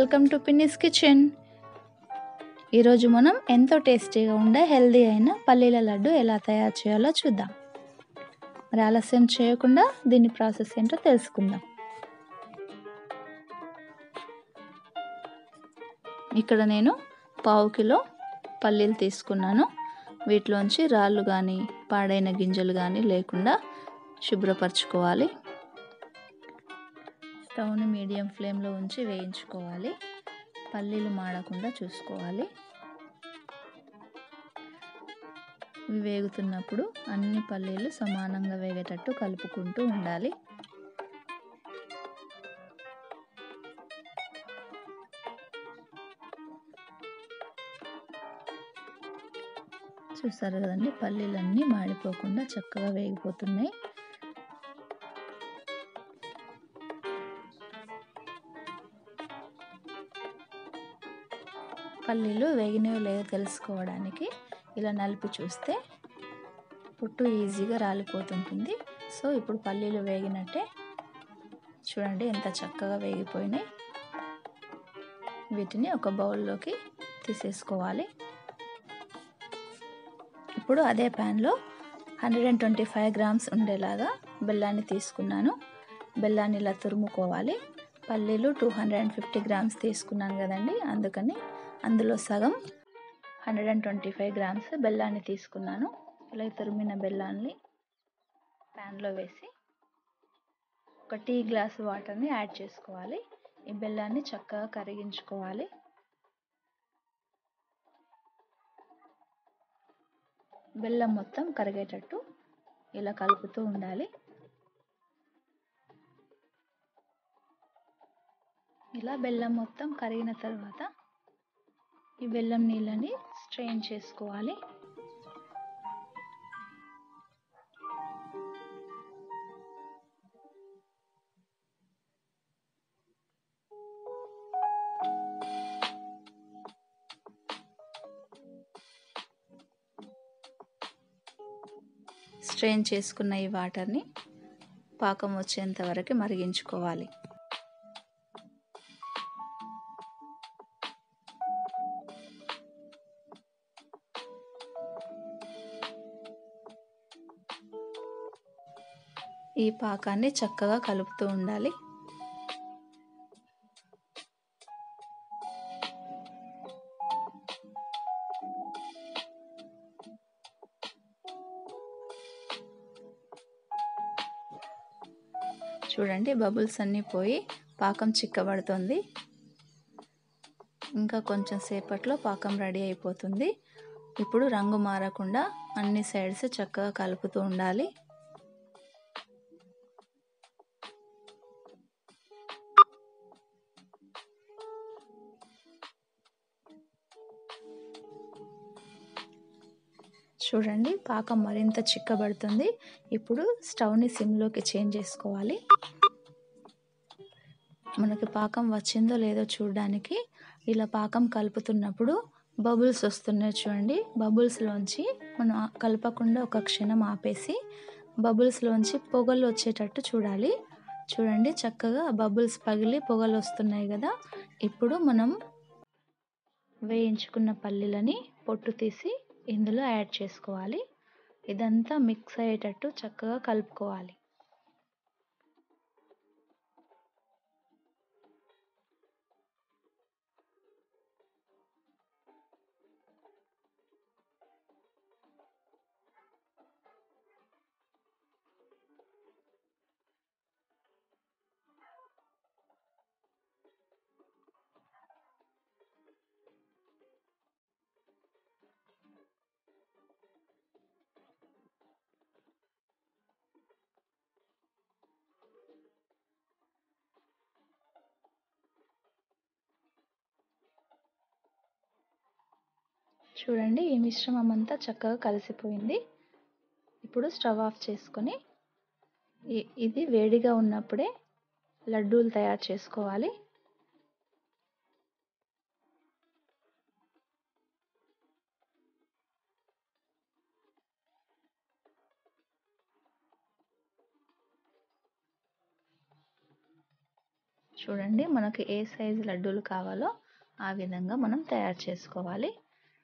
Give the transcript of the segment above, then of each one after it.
welcome to పిన్నిస్ kitchen ఈరోజు మనం ఎంతో టేస్టీగా ఉండే హెల్దీ అయిన పల్లీల లడ్డు ఎలా తయారు చేయాలో చూద్దాం మరి ఆలస్యం చేయకుండా దీని ప్రాసెస్ ఏంటో తెలుసుకుందాం ఇక్కడ నేను పావు కిలో పల్లీలు తీసుకున్నాను వీటిలోంచి రాళ్ళు కానీ పాడైన గింజలు కానీ లేకుండా శుభ్రపరచుకోవాలి స్టవ్ని మీడియం ఫ్లేమ్లో ఉంచి వేయించుకోవాలి పల్లీలు మాడకుండా చూసుకోవాలి ఇవి వేగుతున్నప్పుడు అన్ని పల్లీలు సమానంగా వేగేటట్టు కలుపుకుంటూ ఉండాలి చూసారు కదండి పల్లీలన్నీ మాడిపోకుండా చక్కగా వేగిపోతున్నాయి పల్లీలు వేగినవి లేదో తెలుసుకోవడానికి ఇలా నలిపి చూస్తే పుట్టు ఈజీగా రాలిపోతుంటుంది సో ఇప్పుడు పల్లీలు వేగినట్టే చూడండి ఎంత చక్కగా వేగిపోయినాయి వీటిని ఒక బౌల్లోకి తీసేసుకోవాలి ఇప్పుడు అదే ప్యాన్లో hundred and twenty five grams ఉండేలాగా బెల్లాన్ని తీసుకున్నాను బెల్లాన్ని ఇలా తురుముకోవాలి పల్లీలు two hundred and fifty grams తీసుకున్నాను కదండి అందుకని అందులో సగం hundred and twenty five grams బెల్లాన్ని తీసుకున్నాను ఇలా తురిమిన బెల్లాన్ని ప్యాన్లో వేసి ఒక టీ గ్లాస్ వాటర్ని యాడ్ చేసుకోవాలి ఈ బెల్లాన్ని చక్కగా కరిగించుకోవాలి బెల్లం మొత్తం కరిగేటట్టు ఇలా కలుపుతూ ఉండాలి ఇలా బెల్లం మొత్తం కరిగిన తర్వాత ఈ బెల్లం నీళ్ళని స్ట్రెయిన్ చేసుకోవాలి స్ట్రెయిన్ చేసుకున్న ఈ వాటర్ని పాకం వచ్చేంత వరకు మరిగించుకోవాలి ఈ పాకాన్ని చక్కగా కలుపుతూ ఉండాలి చూడండి బబుల్స్ అన్నీ పోయి పాకం చిక్కబడుతుంది ఇంకా కొంచెం సేపట్లో పాకం రెడీ అయిపోతుంది ఇప్పుడు రంగు మారకుండా అన్ని సైడ్స్ చక్కగా కలుపుతూ ఉండాలి చూడండి పాకం మరింత చిక్కబడుతుంది ఇప్పుడు స్టవ్ని సిమ్లోకి చేంజ్ చేసుకోవాలి మనకి పాకం వచ్చిందో లేదో చూడడానికి ఇలా పాకం కలుపుతున్నప్పుడు బబుల్స్ వస్తున్నాయి చూడండి బబుల్స్లోంచి మనం కలపకుండా ఒక క్షణం ఆపేసి బబుల్స్లోంచి పొగలు వచ్చేటట్టు చూడాలి చూడండి చక్కగా బబుల్స్ పగిలి పొగలు వస్తున్నాయి కదా ఇప్పుడు మనం వేయించుకున్న పల్లీలని పొట్టు తీసి ఇందులో యాడ్ చేసుకోవాలి ఇదంతా మిక్స్ అయ్యేటట్టు చక్కగా కలుపుకోవాలి చూడండి ఈ మిశ్రమం అంతా చక్కగా కలిసిపోయింది ఇప్పుడు స్టవ్ ఆఫ్ చేసుకొని ఇది వేడిగా ఉన్నప్పుడే లడ్డూలు తయారు చేసుకోవాలి చూడండి మనకు ఏ సైజు లడ్డూలు కావాలో ఆ విధంగా మనం తయారు చేసుకోవాలి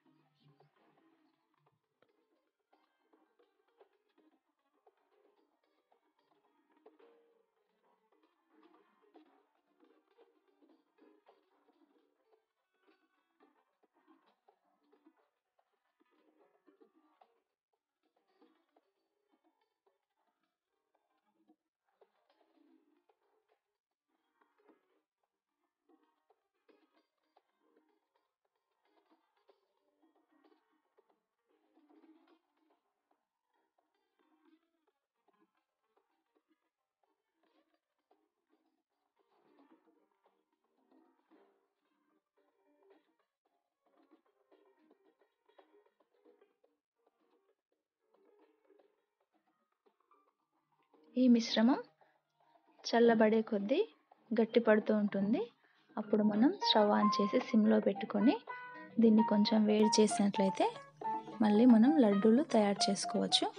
ఈ మిశ్రమం చల్లబడే కొద్దీ గట్టి పడుతూ ఉంటుంది అప్పుడు మనం స్టవ్ ఆన్ చేసి సిమ్లో పెట్టుకొని దీన్ని కొంచెం వేడి చేసినట్లయితే మళ్ళీ మనం లడ్డూలు తయారు చేసుకోవచ్చు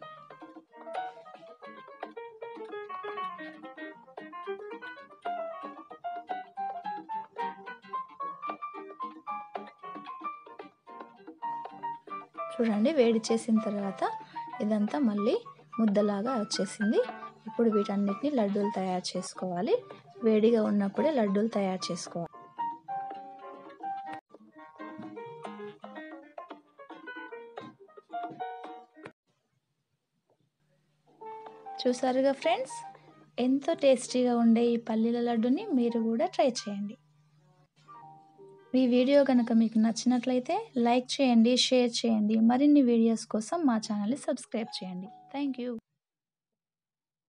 చూడండి వేడి చేసిన తర్వాత ఇదంతా మళ్ళీ ముద్దలాగా వచ్చేసింది ఇప్పుడు వీటన్నిటిని లడ్డూలు తయారు చేసుకోవాలి వేడిగా ఉన్నప్పుడే లడ్డూలు తయారు చేసుకోవాలి చూసారుగా ఫ్రెండ్స్ ఎంతో టేస్టీగా ఉండే ఈ పల్లీల లడ్డుని మీరు కూడా ట్రై చేయండి ఈ వీడియో కనుక మీకు నచ్చినట్లయితే లైక్ చేయండి షేర్ చేయండి మరిన్ని వీడియోస్ కోసం మా ఛానల్ని సబ్స్క్రైబ్ చేయండి థ్యాంక్ యూ